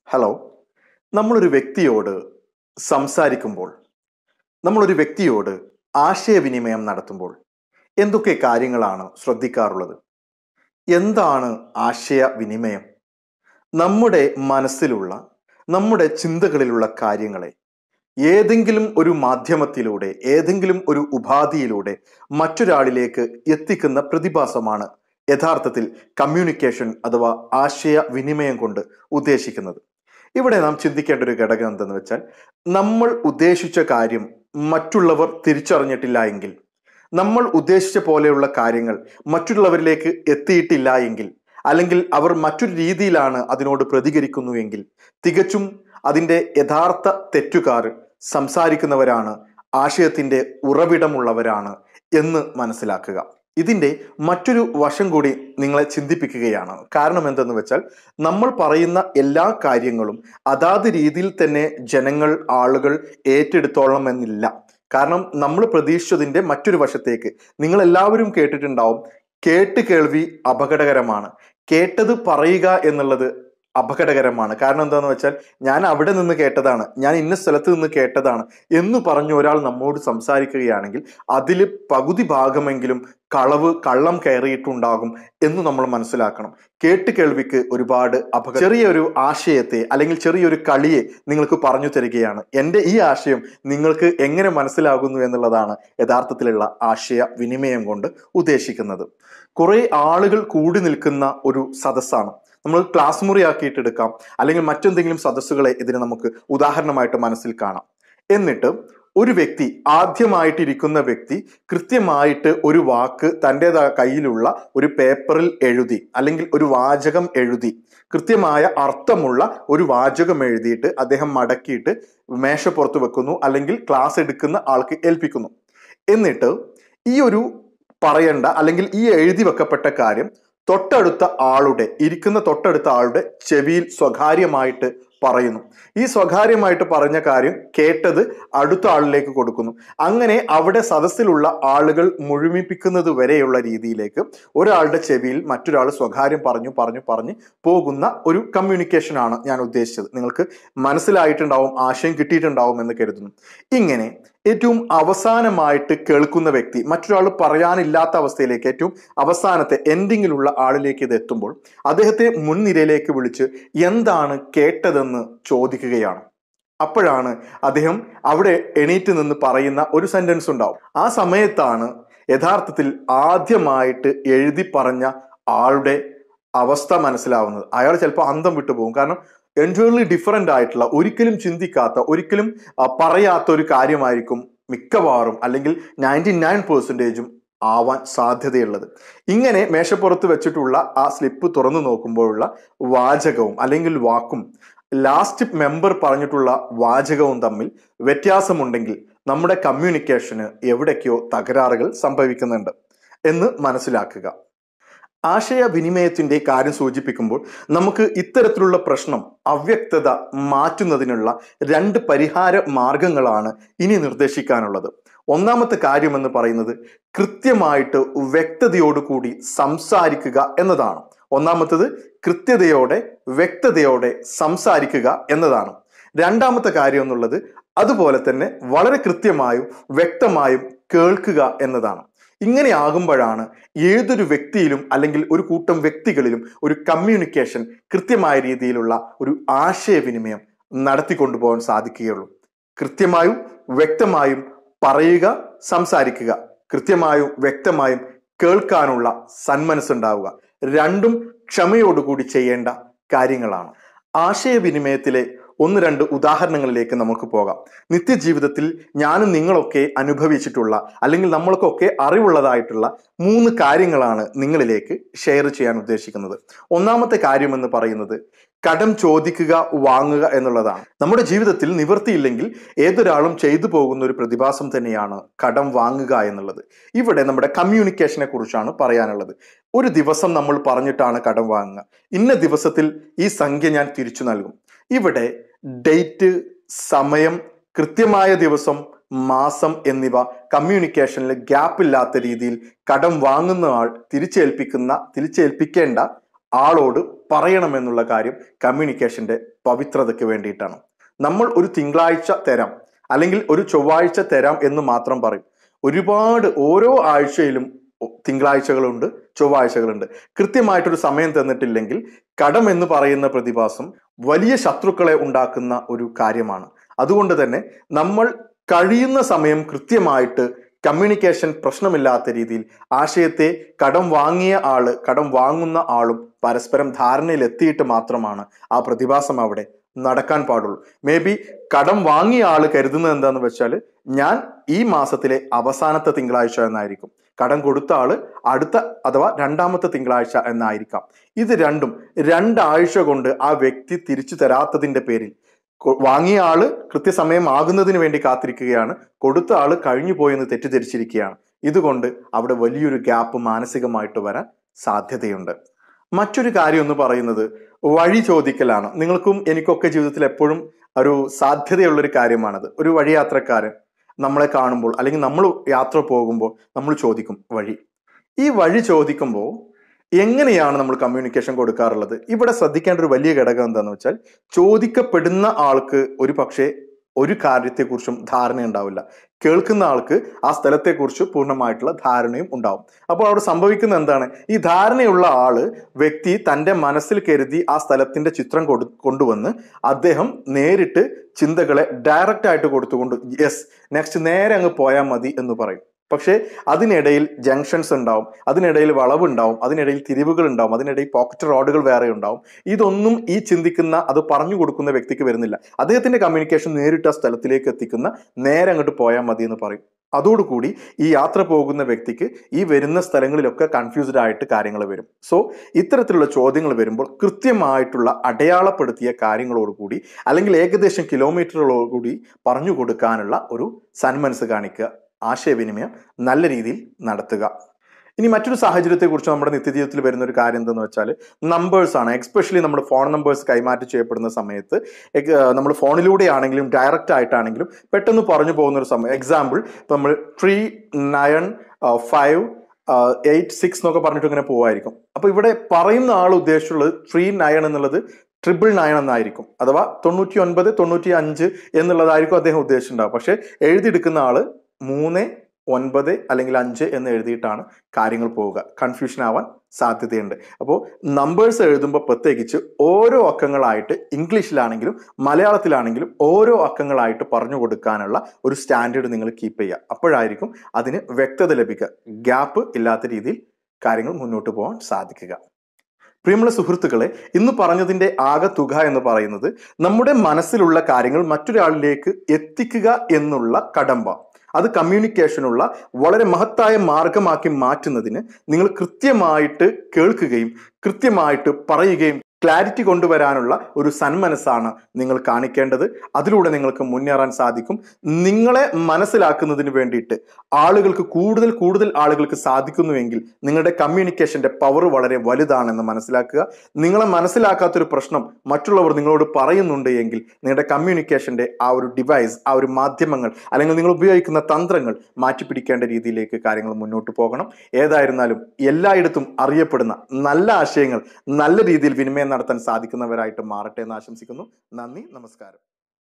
hello നമ്മളൊരു വ്യക്തിയോട് സംസാരിക്കുമ്പോൾ നമ്മളൊരു വ്യക്തിയോട് ആശയവിനിമയം നടത്തുമ്പോൾ എന്തൊക്കെ കാര്യങ്ങളാണ് ശ്രദ്ധിക്കാറുള്ളത് എന്താണ് ആശയവിനിമയം നമ്മുടെ മനസ്സിലുള്ള നമ്മുടെ ചിന്തകളിലുള്ള കാര്യങ്ങളെ ഏതെങ്കിലും ഒരു മാധ്യമത്തിലൂടെ ഏതെങ്കിലും ഒരു ഉപാധിയിലൂടെ മറ്റൊരാളിലേക്ക് എത്തിക്കുന്ന പ്രതിഭാസമാണ് യഥാർത്ഥത്തിൽ കമ്മ്യൂണിക്കേഷൻ അഥവാ ആശയവിനിമയം കൊണ്ട് ഉദ്ദേശിക്കുന്നത് ഇവിടെ നാം ചിന്തിക്കേണ്ട ഒരു ഘടകം എന്തെന്ന് വെച്ചാൽ നമ്മൾ ഉദ്ദേശിച്ച കാര്യം മറ്റുള്ളവർ തിരിച്ചറിഞ്ഞിട്ടില്ല എങ്കിൽ നമ്മൾ ഉദ്ദേശിച്ച പോലെയുള്ള കാര്യങ്ങൾ മറ്റുള്ളവരിലേക്ക് എത്തിയിട്ടില്ല എങ്കിൽ അല്ലെങ്കിൽ അവർ മറ്റൊരു രീതിയിലാണ് അതിനോട് പ്രതികരിക്കുന്നുവെങ്കിൽ തികച്ചും അതിൻ്റെ യഥാർത്ഥ തെറ്റുകാർ സംസാരിക്കുന്നവരാണ് ആശയത്തിൻ്റെ ഉറവിടമുള്ളവരാണ് എന്ന് മനസ്സിലാക്കുക ഇതിൻ്റെ മറ്റൊരു വശം കൂടി നിങ്ങളെ ചിന്തിപ്പിക്കുകയാണ് കാരണം എന്തെന്ന് വെച്ചാൽ നമ്മൾ പറയുന്ന എല്ലാ കാര്യങ്ങളും അതാത് രീതിയിൽ തന്നെ ജനങ്ങൾ ആളുകൾ ഏറ്റെടുത്തോളണം എന്നില്ല കാരണം നമ്മൾ പ്രതീക്ഷിച്ചതിൻ്റെ മറ്റൊരു വശത്തേക്ക് നിങ്ങൾ എല്ലാവരും കേട്ടിട്ടുണ്ടാവും കേട്ട് കേൾവി അപകടകരമാണ് കേട്ടത് പറയുക എന്നുള്ളത് അപകടകരമാണ് കാരണം എന്താന്ന് വെച്ചാൽ ഞാൻ അവിടെ നിന്ന് കേട്ടതാണ് ഞാൻ ഇന്ന സ്ഥലത്ത് നിന്ന് കേട്ടതാണ് എന്ന് പറഞ്ഞ് ഒരാൾ നമ്മോട് സംസാരിക്കുകയാണെങ്കിൽ അതിൽ പകുതി ഭാഗമെങ്കിലും കളവ് കള്ളം കയറിയിട്ടുണ്ടാകും എന്ന് നമ്മൾ മനസ്സിലാക്കണം കേട്ട് കേൾവിക്ക് ഒരുപാട് അപക ചെറിയൊരു ആശയത്തെ അല്ലെങ്കിൽ ചെറിയൊരു കളിയെ നിങ്ങൾക്ക് പറഞ്ഞു തരികയാണ് എൻ്റെ ഈ ആശയം നിങ്ങൾക്ക് എങ്ങനെ മനസ്സിലാകുന്നു എന്നുള്ളതാണ് യഥാർത്ഥത്തിലുള്ള ആശയ വിനിമയം കൊണ്ട് ഉദ്ദേശിക്കുന്നത് കുറെ ആളുകൾ കൂടി നിൽക്കുന്ന ഒരു സദസ്സാണ് നമ്മൾ ക്ലാസ് മുറിയാക്കിയിട്ട് എടുക്കാം അല്ലെങ്കിൽ മറ്റെന്തെങ്കിലും സദസ്സുകളെ ഇതിന് നമുക്ക് ഉദാഹരണമായിട്ട് മനസ്സിൽ കാണാം എന്നിട്ട് ഒരു വ്യക്തി ആദ്യമായിട്ടിരിക്കുന്ന വ്യക്തി കൃത്യമായിട്ട് ഒരു വാക്ക് തൻ്റെ കയ്യിലുള്ള ഒരു പേപ്പറിൽ എഴുതി അല്ലെങ്കിൽ ഒരു വാചകം എഴുതി കൃത്യമായ അർത്ഥമുള്ള ഒരു വാചകം എഴുതിയിട്ട് അദ്ദേഹം മടക്കിയിട്ട് മേശപ്പുറത്ത് വെക്കുന്നു അല്ലെങ്കിൽ ക്ലാസ് എടുക്കുന്ന ആൾക്ക് ഏൽപ്പിക്കുന്നു എന്നിട്ട് ഈ ഒരു പറയേണ്ട അല്ലെങ്കിൽ ഈ എഴുതി വെക്കപ്പെട്ട കാര്യം തൊട്ടടുത്ത ആളുടെ ഇരിക്കുന്ന തൊട്ടടുത്ത ആളുടെ ചെവിയിൽ സ്വകാര്യമായിട്ട് പറയുന്നു ഈ സ്വകാര്യമായിട്ട് പറഞ്ഞ കാര്യം കേട്ടത് അടുത്ത ആളിലേക്ക് കൊടുക്കുന്നു അങ്ങനെ അവിടെ സദസ്സിലുള്ള ആളുകൾ മുഴുമിപ്പിക്കുന്നത് വരെയുള്ള രീതിയിലേക്ക് ഒരാളുടെ ചെവിയിൽ മറ്റൊരാൾ സ്വകാര്യം പറഞ്ഞു പറഞ്ഞു പറഞ്ഞ് പോകുന്ന ഒരു കമ്മ്യൂണിക്കേഷൻ ആണ് ഞാൻ ഉദ്ദേശിച്ചത് നിങ്ങൾക്ക് മനസ്സിലായിട്ടുണ്ടാവും ആശയം കിട്ടിയിട്ടുണ്ടാവും എന്ന് കരുതുന്നു ഇങ്ങനെ ഏറ്റവും അവസാനമായിട്ട് കേൾക്കുന്ന വ്യക്തി മറ്റൊരാൾ പറയാനില്ലാത്ത അവസ്ഥയിലേക്ക് ഏറ്റവും അവസാനത്തെ എൻഡിങ്ങിലുള്ള ആളിലേക്ക് ഇത് എത്തുമ്പോൾ അദ്ദേഹത്തെ മുൻനിരയിലേക്ക് വിളിച്ച് എന്താണ് കേട്ടതെന്ന് ചോദിക്കുകയാണ് അപ്പോഴാണ് അദ്ദേഹം അവിടെ എണീറ്റ് നിന്ന് പറയുന്ന ഒരു സെന്റൻസ് ഉണ്ടാവും ആ സമയത്താണ് യഥാർത്ഥത്തിൽ ആദ്യമായിട്ട് എഴുതി പറഞ്ഞ ആളുടെ അവസ്ഥ മനസ്സിലാവുന്നത് അയാൾ ചിലപ്പോൾ അന്തം വിട്ടു പോകും കാരണം എൻറ്റയർലി ഡിഫറെൻ്റ് ആയിട്ടുള്ള ഒരിക്കലും ചിന്തിക്കാത്ത ഒരിക്കലും ആ, പറയാത്ത ഒരു കാര്യമായിരിക്കും മിക്കവാറും അല്ലെങ്കിൽ നയൻറ്റി നയൻ പെർസെൻറ്റേജും ആവാൻ സാധ്യതയുള്ളത് ഇങ്ങനെ മേശപ്പുറത്ത് വെച്ചിട്ടുള്ള ആ സ്ലിപ്പ് തുറന്നു നോക്കുമ്പോഴുള്ള വാചകവും അല്ലെങ്കിൽ വാക്കും ലാസ്റ്റ് മെമ്പർ പറഞ്ഞിട്ടുള്ള വാചകവും തമ്മിൽ വ്യത്യാസമുണ്ടെങ്കിൽ നമ്മുടെ കമ്മ്യൂണിക്കേഷന് എവിടേക്കോ തകരാറുകൾ സംഭവിക്കുന്നുണ്ട് എന്ന് മനസ്സിലാക്കുക ആശയവിനിമയത്തിന്റെ കാര്യം സൂചിപ്പിക്കുമ്പോൾ നമുക്ക് ഇത്തരത്തിലുള്ള പ്രശ്നം അവ്യക്തത മാറ്റുന്നതിനുള്ള രണ്ട് പരിഹാര മാർഗങ്ങളാണ് ഇനി നിർദ്ദേശിക്കാനുള്ളത് ഒന്നാമത്തെ കാര്യം എന്ന് പറയുന്നത് കൃത്യമായിട്ട് വ്യക്തതയോടുകൂടി സംസാരിക്കുക എന്നതാണ് ഒന്നാമത്തത് കൃത്യതയോടെ വ്യക്തതയോടെ സംസാരിക്കുക എന്നതാണ് രണ്ടാമത്തെ കാര്യം എന്നുള്ളത് അതുപോലെ തന്നെ വളരെ കൃത്യമായും വ്യക്തമായും കേൾക്കുക എന്നതാണ് ഇങ്ങനെ ആകുമ്പോഴാണ് ഏതൊരു വ്യക്തിയിലും അല്ലെങ്കിൽ ഒരു കൂട്ടം വ്യക്തികളിലും ഒരു കമ്മ്യൂണിക്കേഷൻ കൃത്യമായ രീതിയിലുള്ള ഒരു ആശയവിനിമയം നടത്തിക്കൊണ്ടുപോകാൻ സാധിക്കുകയുള്ളൂ കൃത്യമായും വ്യക്തമായും പറയുക സംസാരിക്കുക കൃത്യമായും വ്യക്തമായും കേൾക്കാനുള്ള സന്മനസ്സുണ്ടാവുക രണ്ടും ക്ഷമയോടുകൂടി ചെയ്യേണ്ട കാര്യങ്ങളാണ് ആശയവിനിമയത്തിലെ ഒന്ന് രണ്ട് ഉദാഹരണങ്ങളിലേക്ക് നമുക്ക് പോകാം നിത്യജീവിതത്തിൽ ഞാനും നിങ്ങളൊക്കെ അനുഭവിച്ചിട്ടുള്ള അല്ലെങ്കിൽ നമ്മൾക്കൊക്കെ അറിവുള്ളതായിട്ടുള്ള മൂന്ന് കാര്യങ്ങളാണ് നിങ്ങളിലേക്ക് ഷെയർ ചെയ്യാൻ ഉദ്ദേശിക്കുന്നത് ഒന്നാമത്തെ കാര്യം എന്ന് പറയുന്നത് കടം ചോദിക്കുക വാങ്ങുക എന്നുള്ളതാണ് നമ്മുടെ ജീവിതത്തിൽ നിവൃത്തിയില്ലെങ്കിൽ ഏതൊരാളും ചെയ്തു പോകുന്ന ഒരു പ്രതിഭാസം തന്നെയാണ് കടം വാങ്ങുക എന്നുള്ളത് ഇവിടെ നമ്മുടെ കമ്മ്യൂണിക്കേഷനെ കുറിച്ചാണ് പറയാനുള്ളത് ഒരു ദിവസം നമ്മൾ പറഞ്ഞിട്ടാണ് കടം വാങ്ങുക ഇന്ന ദിവസത്തിൽ ഈ സംഖ്യ ഞാൻ തിരിച്ചു നൽകും ഇവിടെ ഡേറ്റ് സമയം കൃത്യമായ ദിവസം മാസം എന്നിവ കമ്മ്യൂണിക്കേഷനിൽ ഗ്യാപ്പ് ഇല്ലാത്ത രീതിയിൽ കടം വാങ്ങുന്ന ആൾ തിരിച്ചേൽപ്പിക്കുന്ന തിരിച്ചേൽപ്പിക്കേണ്ട ആളോട് പറയണമെന്നുള്ള കാര്യം കമ്മ്യൂണിക്കേഷന്റെ പവിത്രതയ്ക്ക് വേണ്ടിയിട്ടാണ് നമ്മൾ ഒരു തിങ്കളാഴ്ച തരാം അല്ലെങ്കിൽ ഒരു ചൊവ്വാഴ്ച തരാം എന്ന് മാത്രം പറയും ഒരുപാട് ഓരോ ആഴ്ചയിലും തിങ്കളാഴ്ചകളുണ്ട് ചൊവ്വാഴ്ചകളുണ്ട് കൃത്യമായിട്ടൊരു സമയം തന്നിട്ടില്ലെങ്കിൽ കടം എന്ന് പറയുന്ന പ്രതിഭാസം വലിയ ശത്രുക്കളെ ഉണ്ടാക്കുന്ന ഒരു കാര്യമാണ് അതുകൊണ്ട് തന്നെ നമ്മൾ കഴിയുന്ന സമയം കൃത്യമായിട്ട് കമ്മ്യൂണിക്കേഷൻ പ്രശ്നമില്ലാത്ത രീതിയിൽ ആശയത്തെ കടം വാങ്ങിയ ആള് കടം വാങ്ങുന്ന ആളും പരസ്പരം ധാരണയിൽ എത്തിയിട്ട് മാത്രമാണ് ആ പ്രതിഭാസം അവിടെ നടക്കാൻ പാടുള്ളൂ മേ ബി കടം വാങ്ങിയ ആള് കരുതുന്നത് എന്താന്ന് വെച്ചാൽ ഞാൻ ഈ മാസത്തിലെ അവസാനത്തെ തിങ്കളാഴ്ച എന്നായിരിക്കും കടം കൊടുത്ത ആള് അടുത്ത അഥവാ രണ്ടാമത്തെ തിങ്കളാഴ്ച എന്നായിരിക്കാം ഇത് രണ്ടും രണ്ടാഴ്ച കൊണ്ട് ആ വ്യക്തി തിരിച്ചു തരാത്തതിന്റെ പേരിൽ കൊ- വാങ്ങിയ ആള് കൃത്യസമയം ആകുന്നതിന് വേണ്ടി കാത്തിരിക്കുകയാണ് കൊടുത്ത ആള് കഴിഞ്ഞു പോയെന്ന് തെറ്റിദ്ധരിച്ചിരിക്കുകയാണ് ഇതുകൊണ്ട് അവിടെ വലിയൊരു ഗ്യാപ്പ് മാനസികമായിട്ട് വരാൻ സാധ്യതയുണ്ട് മറ്റൊരു കാര്യം എന്ന് പറയുന്നത് വഴി ചോദിക്കലാണ് നിങ്ങൾക്കും എനിക്കൊക്കെ ജീവിതത്തിൽ എപ്പോഴും ഒരു സാധ്യതയുള്ള ഒരു കാര്യമാണത് ഒരു വഴിയാത്രക്കാരൻ നമ്മളെ കാണുമ്പോൾ അല്ലെങ്കിൽ നമ്മൾ യാത്ര പോകുമ്പോൾ നമ്മൾ ചോദിക്കും വഴി ഈ വഴി ചോദിക്കുമ്പോൾ എങ്ങനെയാണ് നമ്മൾ കമ്മ്യൂണിക്കേഷൻ കൊടുക്കാറുള്ളത് ഇവിടെ ശ്രദ്ധിക്കേണ്ട ഒരു വലിയ ഘടകം എന്താണെന്ന് വെച്ചാൽ ചോദിക്കപ്പെടുന്ന ആൾക്ക് ഒരു പക്ഷേ ഒരു കാര്യത്തെക്കുറിച്ചും ധാരണ ഉണ്ടാവില്ല കേൾക്കുന്ന ആൾക്ക് ആ സ്ഥലത്തെക്കുറിച്ച് പൂർണ്ണമായിട്ടുള്ള ധാരണയും ഉണ്ടാവും അപ്പോൾ അവിടെ സംഭവിക്കുന്ന എന്താണ് ഈ ധാരണയുള്ള ആള് വ്യക്തി തന്റെ മനസ്സിൽ കരുതി ആ സ്ഥലത്തിന്റെ ചിത്രം കൊടു കൊണ്ടുവന്ന് അദ്ദേഹം നേരിട്ട് ചിന്തകളെ ഡയറക്റ്റ് ആയിട്ട് കൊടുത്തുകൊണ്ട് യെസ് നെക്സ്റ്റ് നേരെ അങ്ങ് പോയാൽ മതി എന്ന് പറയും പക്ഷേ അതിനിടയിൽ ജംഗ്ഷൻസ് ഉണ്ടാവും അതിനിടയിൽ വളവുണ്ടാവും അതിനിടയിൽ തിരിവുകൾ ഉണ്ടാവും അതിനിടയിൽ പോക്കറ്റ് റോഡുകൾ വേറെ ഉണ്ടാവും ഇതൊന്നും ഈ ചിന്തിക്കുന്ന അത് പറഞ്ഞു കൊടുക്കുന്ന വ്യക്തിക്ക് വരുന്നില്ല അദ്ദേഹത്തിന്റെ കമ്മ്യൂണിക്കേഷൻ നേരിട്ട് ആ സ്ഥലത്തിലേക്ക് എത്തിക്കുന്ന നേരെ അങ്ങോട്ട് പോയാൽ മതി എന്ന് പറയും അതോടുകൂടി ഈ യാത്ര പോകുന്ന വ്യക്തിക്ക് ഈ വരുന്ന സ്ഥലങ്ങളിലൊക്കെ കൺഫ്യൂസ്ഡ് ആയിട്ട് കാര്യങ്ങൾ വരും സോ ഇത്തരത്തിലുള്ള ചോദ്യങ്ങൾ വരുമ്പോൾ കൃത്യമായിട്ടുള്ള അടയാളപ്പെടുത്തിയ കാര്യങ്ങളോടുകൂടി അല്ലെങ്കിൽ ഏകദേശം കിലോമീറ്ററുകളോടുകൂടി പറഞ്ഞു കൊടുക്കാനുള്ള ഒരു സന്മനസ് കാണിക്കുക ആശയവിനിമയം നല്ല രീതിയിൽ നടത്തുക ഇനി മറ്റൊരു സാഹചര്യത്തെക്കുറിച്ച് നമ്മുടെ നിത്യജീവിതത്തിൽ വരുന്ന ഒരു കാര്യം എന്തെന്ന് വെച്ചാൽ നമ്പേഴ്സ് ആണ് എക്സ്പെഷ്യലി നമ്മുടെ ഫോൺ നമ്പേഴ്സ് കൈമാറ്റം ചെയ്യപ്പെടുന്ന സമയത്ത് നമ്മൾ ഫോണിലൂടെ ആണെങ്കിലും ഡയറക്റ്റ് ആയിട്ടാണെങ്കിലും പെട്ടെന്ന് പറഞ്ഞു പോകുന്ന ഒരു സമയം എക്സാമ്പിൾ ഇപ്പം നമ്മൾ three nine five eight six എന്നൊക്കെ പറഞ്ഞിട്ട് ഇങ്ങനെ പോവായിരിക്കും അപ്പൊ ഇവിടെ പറയുന്ന ആൾ ഉദ്ദേശിച്ചുള്ളത് ത്രീ നയൻ എന്നുള്ളത് ട്രിപ്പിൾ നയൻ എന്നായിരിക്കും അഥവാ തൊണ്ണൂറ്റി ഒൻപത് തൊണ്ണൂറ്റി അഞ്ച് എന്നുള്ളതായിരിക്കും അദ്ദേഹം ഉദ്ദേശിച്ചിട്ടുണ്ടാവും പക്ഷെ എഴുതിയെടുക്കുന്ന ആള് മൂന്ന് ഒൻപത് അല്ലെങ്കിൽ അഞ്ച് എന്ന് എഴുതിയിട്ടാണ് കാര്യങ്ങൾ പോവുക കൺഫ്യൂഷൻ ആവാൻ സാധ്യതയുണ്ട് അപ്പോൾ നമ്പേഴ്സ് എഴുതുമ്പോൾ പ്രത്യേകിച്ച് ഓരോ അക്കങ്ങളായിട്ട് ഇംഗ്ലീഷിലാണെങ്കിലും മലയാളത്തിലാണെങ്കിലും ഓരോ അക്കങ്ങളായിട്ട് പറഞ്ഞു കൊടുക്കാനുള്ള ഒരു സ്റ്റാൻഡേർഡ് നിങ്ങൾ കീപ്പ് ചെയ്യുക അപ്പോഴായിരിക്കും അതിന് വ്യക്തത ലഭിക്കുക ഗ്യാപ്പ് ഇല്ലാത്ത രീതിയിൽ കാര്യങ്ങൾ മുന്നോട്ട് പോകാൻ സാധിക്കുക പ്രിയമുള്ള സുഹൃത്തുക്കളെ ഇന്ന് പറഞ്ഞതിന്റെ ആകെ തുക എന്ന് പറയുന്നത് നമ്മുടെ മനസ്സിലുള്ള കാര്യങ്ങൾ മറ്റൊരാളിലേക്ക് എത്തിക്കുക എന്നുള്ള കടമ്പ അത് കമ്മ്യൂണിക്കേഷനുള്ള വളരെ മഹത്തായ മാർഗമാക്കി മാറ്റുന്നതിന് നിങ്ങൾ കൃത്യമായിട്ട് കേൾക്കുകയും കൃത്യമായിട്ട് പറയുകയും ക്ലാരിറ്റി കൊണ്ടുവരാനുള്ള ഒരു സന്മനസ്സാണ് നിങ്ങൾ കാണിക്കേണ്ടത് അതിലൂടെ നിങ്ങൾക്ക് മുന്നേറാൻ സാധിക്കും നിങ്ങളെ മനസ്സിലാക്കുന്നതിന് വേണ്ടിയിട്ട് ആളുകൾക്ക് കൂടുതൽ കൂടുതൽ ആളുകൾക്ക് സാധിക്കുന്നുവെങ്കിൽ നിങ്ങളുടെ കമ്മ്യൂണിക്കേഷന്റെ പവർ വളരെ വലുതാണെന്ന് മനസ്സിലാക്കുക നിങ്ങളെ മനസ്സിലാക്കാത്തൊരു പ്രശ്നം മറ്റുള്ളവർ നിങ്ങളോട് പറയുന്നുണ്ട് എങ്കിൽ നിങ്ങളുടെ കമ്മ്യൂണിക്കേഷന്റെ ആ ഒരു ഡിവൈസ് ആ ഒരു മാധ്യമങ്ങൾ അല്ലെങ്കിൽ നിങ്ങൾ ഉപയോഗിക്കുന്ന തന്ത്രങ്ങൾ മാറ്റിപ്പിടിക്കേണ്ട രീതിയിലേക്ക് കാര്യങ്ങൾ മുന്നോട്ട് പോകണം ഏതായിരുന്നാലും എല്ലായിടത്തും അറിയപ്പെടുന്ന നല്ല ആശയങ്ങൾ നല്ല രീതിയിൽ വിനിമയം നടത്താൻ സാധിക്കുന്നവരായിട്ട് മാറട്ടെ എന്ന് ആശംസിക്കുന്നു നന്ദി നമസ്കാരം